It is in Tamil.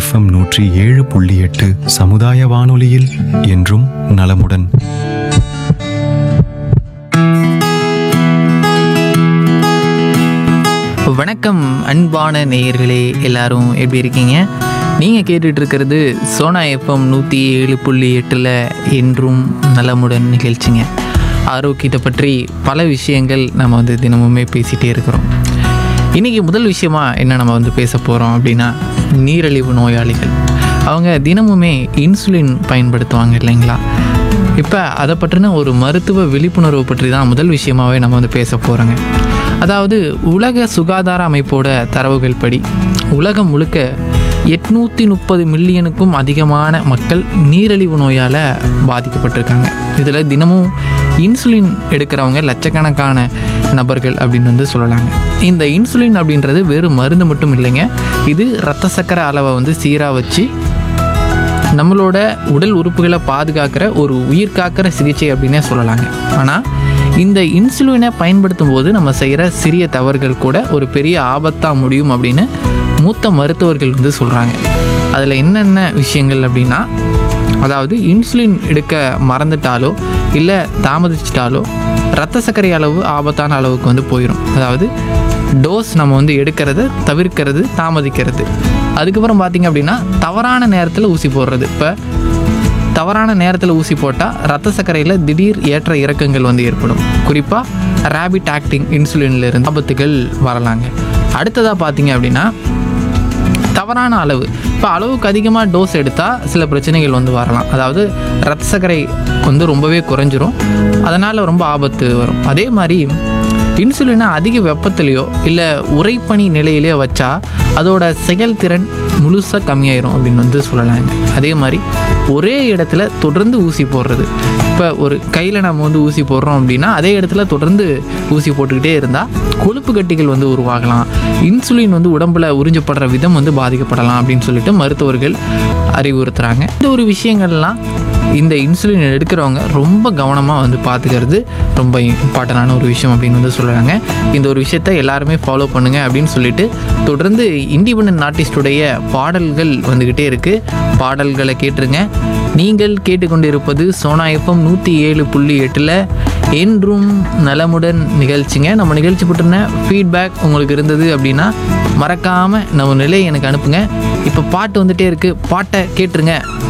எஃப்எம் நூற்றி ஏழு புள்ளி எட்டு சமுதாய வானொலியில் என்றும் நலமுடன் வணக்கம் அன்பான நேயர்களே எல்லாரும் எப்படி இருக்கீங்க நீங்கள் கேட்டுட்டு இருக்கிறது சோனா எஃப்எம் நூற்றி ஏழு புள்ளி எட்டில் என்றும் நலமுடன் நிகழ்ச்சிங்க ஆரோக்கியத்தை பற்றி பல விஷயங்கள் நம்ம வந்து தினமுமே பேசிகிட்டே இருக்கிறோம் இன்றைக்கி முதல் விஷயமா என்ன நம்ம வந்து பேச போகிறோம் அப்படின்னா நீரிழிவு நோயாளிகள் அவங்க தினமுமே இன்சுலின் பயன்படுத்துவாங்க இல்லைங்களா இப்போ அதை பற்றின ஒரு மருத்துவ விழிப்புணர்வு பற்றி தான் முதல் விஷயமாவே நம்ம வந்து பேச போகிறோங்க அதாவது உலக சுகாதார அமைப்போட தரவுகள் படி உலகம் முழுக்க எட்நூற்றி முப்பது மில்லியனுக்கும் அதிகமான மக்கள் நீரிழிவு நோயால் பாதிக்கப்பட்டிருக்காங்க இதில் தினமும் இன்சுலின் எடுக்கிறவங்க லட்சக்கணக்கான நபர்கள் அப்படின்னு வந்து சொல்லலாங்க இந்த இன்சுலின் அப்படின்றது வெறும் மருந்து மட்டும் இல்லைங்க இது ரத்த சக்கரை அளவை வந்து சீராக வச்சு நம்மளோட உடல் உறுப்புகளை பாதுகாக்கிற ஒரு உயிர் காக்கிற சிகிச்சை அப்படின்னே சொல்லலாங்க ஆனால் இந்த இன்சுலினை பயன்படுத்தும் போது நம்ம செய்கிற சிறிய தவறுகள் கூட ஒரு பெரிய ஆபத்தாக முடியும் அப்படின்னு மூத்த மருத்துவர்கள் வந்து சொல்கிறாங்க அதில் என்னென்ன விஷயங்கள் அப்படின்னா அதாவது இன்சுலின் எடுக்க மறந்துட்டாலோ இல்லை தாமதிச்சிட்டாலோ ரத்த சர்க்கரை அளவு ஆபத்தான அளவுக்கு வந்து போயிடும் அதாவது டோஸ் நம்ம வந்து எடுக்கிறத தவிர்க்கிறது தாமதிக்கிறது அதுக்கப்புறம் பார்த்தீங்க அப்படின்னா தவறான நேரத்தில் ஊசி போடுறது இப்போ தவறான நேரத்தில் ஊசி போட்டால் ரத்த சர்க்கரையில் திடீர் ஏற்ற இறக்கங்கள் வந்து ஏற்படும் குறிப்பாக ரேபிட் ஆக்டிங் இன்சுலின்ல இருந்து ஆபத்துகள் வரலாங்க அடுத்ததாக பார்த்தீங்க அப்படின்னா தவறான அளவு இப்போ அளவுக்கு அதிகமாக டோஸ் எடுத்தால் சில பிரச்சனைகள் வந்து வரலாம் அதாவது ரத்த சர்க்கரை வந்து ரொம்பவே குறைஞ்சிரும் அதனால் ரொம்ப ஆபத்து வரும் அதே மாதிரி இன்சுலினை அதிக வெப்பத்துலேயோ இல்லை உறைப்பனி நிலையிலையோ வச்சா அதோட செயல்திறன் முழுசாக கம்மியாயிரும் அப்படின்னு வந்து சொல்லலாங்க அதே மாதிரி ஒரே இடத்துல தொடர்ந்து ஊசி போடுறது இப்போ ஒரு கையில் நம்ம வந்து ஊசி போடுறோம் அப்படின்னா அதே இடத்துல தொடர்ந்து ஊசி போட்டுக்கிட்டே இருந்தால் கொழுப்பு கட்டிகள் வந்து உருவாகலாம் இன்சுலின் வந்து உடம்புல உறிஞ்சப்படுற விதம் வந்து பாதிக்கப்படலாம் அப்படின்னு சொல்லிட்டு மருத்துவர்கள் அறிவுறுத்துறாங்க இந்த ஒரு விஷயங்கள்லாம் இந்த இன்சுலின் எடுக்கிறவங்க ரொம்ப கவனமாக வந்து பார்த்துக்கிறது ரொம்ப இம்பார்ட்டண்டான ஒரு விஷயம் அப்படின்னு வந்து சொல்கிறாங்க இந்த ஒரு விஷயத்த எல்லாருமே ஃபாலோ பண்ணுங்க அப்படின்னு சொல்லிட்டு தொடர்ந்து இண்டிபெண்ட் ஆர்டிஸ்டுடைய பாடல்கள் வந்துக்கிட்டே இருக்குது பாடல்களை கேட்டுருங்க நீங்கள் கேட்டுக்கொண்டிருப்பது சோனா எஃப்எம் நூற்றி ஏழு புள்ளி எட்டில் என்றும் நலமுடன் நிகழ்ச்சிங்க நம்ம நிகழ்ச்சி பற்றின ஃபீட்பேக் உங்களுக்கு இருந்தது அப்படின்னா மறக்காமல் நம்ம நிலையை எனக்கு அனுப்புங்க இப்போ பாட்டு வந்துட்டே இருக்குது பாட்டை கேட்டுருங்க